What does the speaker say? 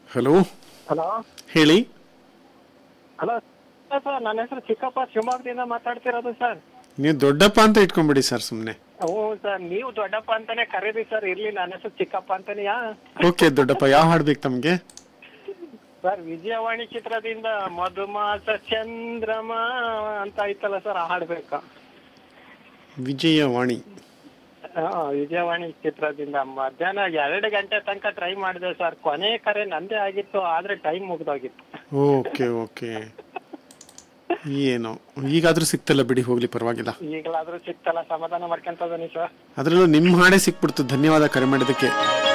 hello hello ಹೇಳಿ hello sir ನನ್ನ ಹೆಸರು ಚಿಕ್ಕಪ್ಪ ಶಿವಮೊಗ್ಗದಿಂದ ಮಾತಾಡ್ತಿರೋದು ಸರ್ ನೀವು ದೊಡ್ಡಪ್ಪ ಅಂತ ಇಟ್ಕೊಂಬಿಡಿ ಸರ್ ಸುಮ್ಮನೆ ಹ್ಞೂ ಸರ್ ನೀವು ದೊಡ್ಡಪ್ಪ ಅಂತಾನೆ ಕರೀರಿ ಸರ್ ಇರ್ಲಿ ನನ್ನ ಹೆಸರು ಚಿಕ್ಕಪ್ಪ ಅಂತಾನೆಯಾ ಓಕೆ ದೊಡ್ಡಪ್ಪ ಯಾವ ಹಾಡು ಬೇಕು ತಮಗೆ ಸರ್ ವಿಜಯವಾಣಿ ಚಿತ್ರದಿಂದ ಮಧುಮಾಸ ಚಂದ್ರಮ ಅಂತ ಐತಲ್ಲ ಸರ್ ಹಾಡ್ಬೇಕಾ ವಿಜಯವಾಣಿ ಹಾ, ವಿಜಯವಾಣಿ ಚಿತ್ರದಿಂದ ಮಧ್ಯಾಹ್ನ ಎರಡು ಗಂಟೆ ತನಕ ಟ್ರೈ ಮಾಡಿದೆ ಸರ್ ಕೊನೆ ಕರೆ ನಂದೇ ಆಗಿತ್ತು ಆದ್ರೆ ಟೈಮ್ ಮುಗ್ದೋಗಿತ್ತು ಓಕೆ ಓಕೆ ಏನೋ ಈಗಾದ್ರೂ ಸಿಕ್ತಲ್ಲ ಬಿಡಿ ಹೋಗ್ಲಿ ಪರವಾಗಿಲ್ಲ ಈಗಲಾದ್ರೂ ಸಿಕ್ತಲ್ಲ ಸಮಾಧಾನ ಮಾಡ್ಕೊಂತ ಬನ್ನಿ ಸರ್ ಅದರಲ್ಲೂ ನಿಮ್ಮ ಹಾಡೇ ಸಿಕ್ಬಿಡ್ತು ಧನ್ಯವಾದ ಕರೆ ಮಾಡಿದ್ದಕ್ಕೆ